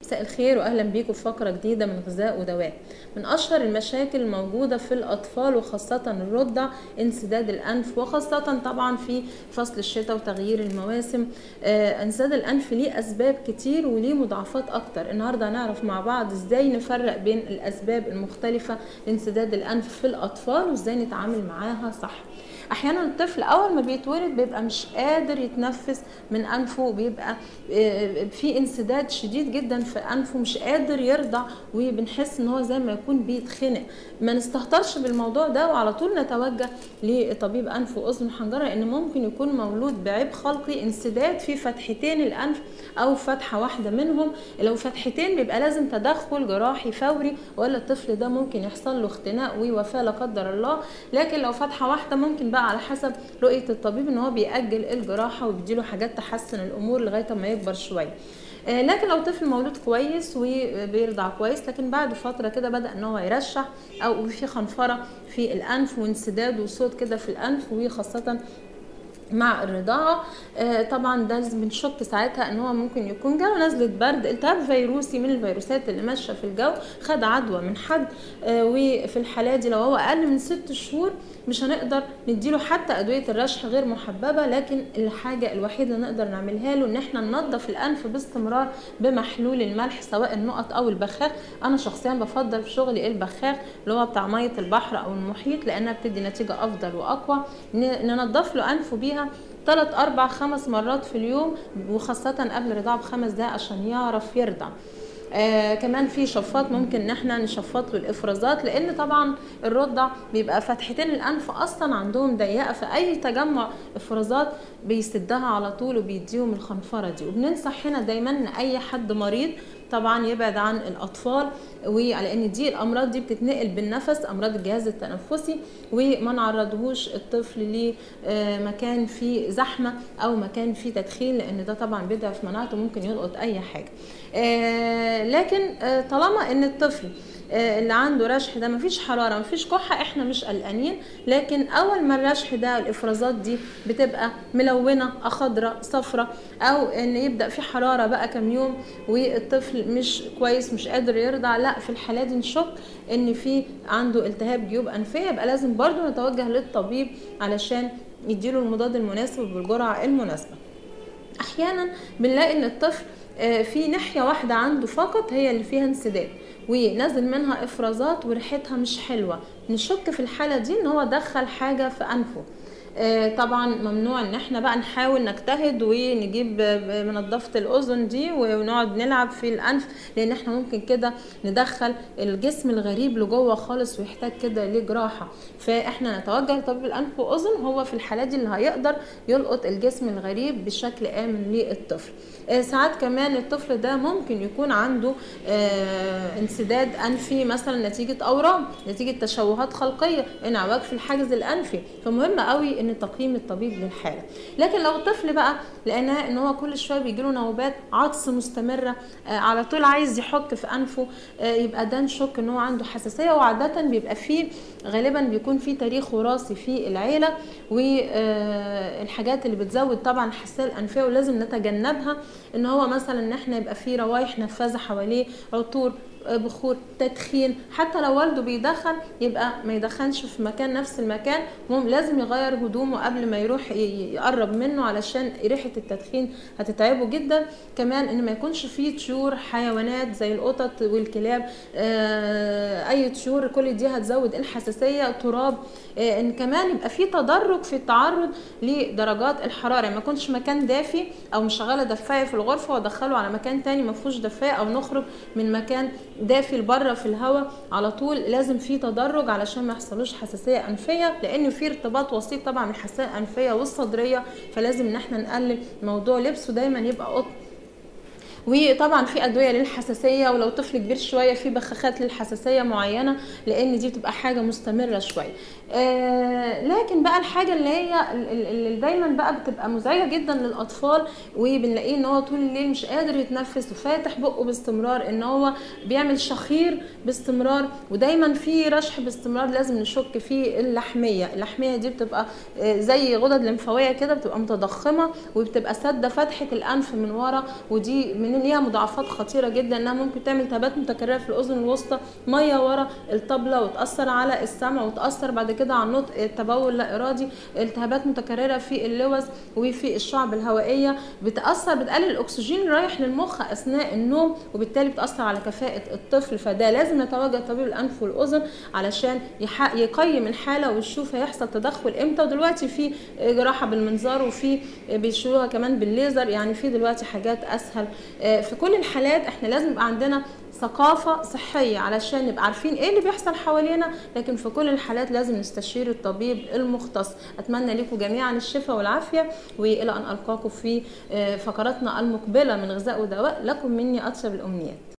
مساء الخير واهلا بيكم في فقره جديده من غذاء ودواء من اشهر المشاكل الموجوده في الاطفال وخاصه الرضع انسداد الانف وخاصه طبعا في فصل الشتاء وتغيير المواسم آه انسداد الانف ليه اسباب كتير وليه مضاعفات اكتر النهارده هنعرف مع بعض ازاي نفرق بين الاسباب المختلفه لانسداد الانف في الاطفال وازاي نتعامل معاها صح احيانا الطفل اول ما بيتولد بيبقى مش قادر يتنفس من انفه بيبقى في انسداد شديد جدا في انفه مش قادر يرضع وبنحس ان هو زي ما يكون بيتخنق ما نستهترش بالموضوع ده وعلى طول نتوجه لطبيب انف واذن وحنجره لان ممكن يكون مولود بعيب خلقي انسداد في فتحتين الانف او فتحه واحده منهم لو فتحتين بيبقى لازم تدخل جراحي فوري ولا الطفل ده ممكن يحصل له اختناق ووفاه لا قدر الله لكن لو فتحه واحده ممكن بقى على حسب رؤيه الطبيب ان هو بيأجل الجراحه ويديله حاجات تحسن الامور لغايه ما يكبر شويه لكن لو طفل مولود كويس وبيرضع كويس لكن بعد فتره كده بدا ان هو يرشح او في خنفره في الانف وانسداد وصوت كده في الانف وخاصه مع الرضاعه آه طبعا ده بنشك ساعتها ان هو ممكن يكون جاله نزله برد التهاب فيروسي من الفيروسات اللي ماشيه في الجو خد عدوى من حد آه وفي الحاله دي لو هو اقل من ست شهور مش هنقدر نديله حتى ادويه الرشح غير محببه لكن الحاجه الوحيده اللي نقدر نعملها له ان احنا ننظف الانف باستمرار بمحلول الملح سواء النقط او البخاخ انا شخصيا بفضل في شغلي البخاخ اللي هو بتاع ميه البحر او المحيط لانها بتدي نتيجه افضل واقوى ننظف له انفه بيها ثلاث اربع خمس مرات في اليوم وخاصه قبل الرضاعه بخمس دقائق عشان يعرف يرضع آه كمان في شفاط ممكن ان احنا نشفط له الافرازات لان طبعا الرضع بيبقى فتحتين الانف اصلا عندهم ضيقه فاي تجمع افرازات بيسدها على طول وبيديهم الخنفره دي وبننصح هنا دايما ان اي حد مريض طبعا يبعد عن الاطفال وعلى ان دي الامراض دي بتتنقل بالنفس امراض الجهاز التنفسي وما نعرضهوش الطفل لمكان فيه زحمه او مكان فيه تدخين لان ده طبعا بيضعف مناعته ممكن يلقط اي حاجه لكن طالما ان الطفل اللي عنده رشح ده مفيش حراره مفيش كحه احنا مش قلقانين لكن اول ما الرشح ده الافرازات دي بتبقى ملونه خضراء صفراء او ان يبدا في حراره بقى كام يوم والطفل مش كويس مش قادر يرضع لا في الحاله دي نشك ان في عنده التهاب جيوب انفيه يبقى لازم برضو نتوجه للطبيب علشان يديله المضاد المناسب بالجرعه المناسبه احيانا بنلاقي ان الطفل في ناحيه واحده عنده فقط هي اللي فيها انسداد ونزل منها افرازات وريحتها مش حلوه نشك في الحاله دي ان هو دخل حاجه في انفه طبعا ممنوع ان احنا بقى نحاول نجتهد ونجيب منظفه الاذن دي ونقعد نلعب في الانف لان احنا ممكن كده ندخل الجسم الغريب لجوه خالص ويحتاج كده لجراحه فاحنا نتوجه لطبيب الانف واذن هو في الحالات دي اللي هيقدر يلقط الجسم الغريب بشكل امن للطفل ساعات كمان الطفل ده ممكن يكون عنده انسداد انفي مثلا نتيجه اورام نتيجه تشوهات خلقيه انعواج في الحاجز الانفي فمهم قوي ان تقييم الطبيب للحاله لكن لو الطفل بقى لقيناه ان هو كل شويه بيجي له نوبات عطس مستمره على طول عايز يحك في انفه يبقى ده نشك ان هو عنده حساسيه وعاده بيبقى فيه غالبا بيكون في تاريخ وراثي في العيله والحاجات اللي بتزود طبعا الحساسيه الانفيه ولازم نتجنبها ان هو مثلا ان احنا يبقى فيه روايح نفاذه حواليه عطور بخور تدخين حتى لو والده بيدخن يبقى ما يدخنش في مكان نفس المكان مم لازم يغير هدومه قبل ما يروح يقرب منه علشان ريحه التدخين هتتعبه جدا كمان ان ما يكونش فيه طيور حيوانات زي القطط والكلاب آه اي طيور كل دي هتزود الحساسيه تراب آه ان كمان يبقى فيه تدرج في التعرض لدرجات الحراره يعني ما يكونش مكان دافي او مشغله دفايه في الغرفه وادخله على مكان تاني ما فيهوش دفايه او نخرج من مكان دافي لبره في الهواء على طول لازم في تدرج علشان ما يحصلوش حساسيه انفيه لان في ارتباط وسيط طبعا من الحساسيه الانفيه والصدريه فلازم ان احنا نقلل موضوع لبسه دايما يبقى قطن وطبعا في ادويه للحساسيه ولو طفل كبير شويه في بخاخات للحساسيه معينه لان دي بتبقى حاجه مستمره شويه آه لكن بقى الحاجه اللي هي اللي دايما بقى بتبقى مزعجه جدا للاطفال وبنلاقيه ان هو طول الليل مش قادر يتنفس وفاتح بقه باستمرار ان هو بيعمل شخير باستمرار ودايما في رشح باستمرار لازم نشك في اللحميه اللحميه دي بتبقى آه زي غدد لمفاويه كده بتبقى متضخمه وبتبقى ساده فتحه الانف من ورا ودي من لانه ليها مضاعفات خطيره جدا انها ممكن تعمل التهابات متكرره في الاذن الوسطى ميه ورا الطبله وتاثر على السمع وتاثر بعد كده على النطق التبول لا ارادي التهابات متكرره في اللوز وفي الشعب الهوائيه بتاثر بتقلل الاكسجين رايح للمخ اثناء النوم وبالتالي بتاثر على كفاءه الطفل فده لازم يتواجد طبيب الانف والاذن علشان يقيم الحاله ويشوف هيحصل تدخل امتى ودلوقتي في جراحه بالمنظار وفي بيشيلوها كمان بالليزر يعني في دلوقتي حاجات اسهل في كل الحالات احنا لازم يبقى عندنا ثقافة صحية علشان نبقى عارفين ايه اللي بيحصل حوالينا لكن في كل الحالات لازم نستشير الطبيب المختص اتمنى لكم جميعا الشفاء والعافية والى ان القاكم في فقراتنا المقبلة من غذاء ودواء لكم مني اطيب الامنيات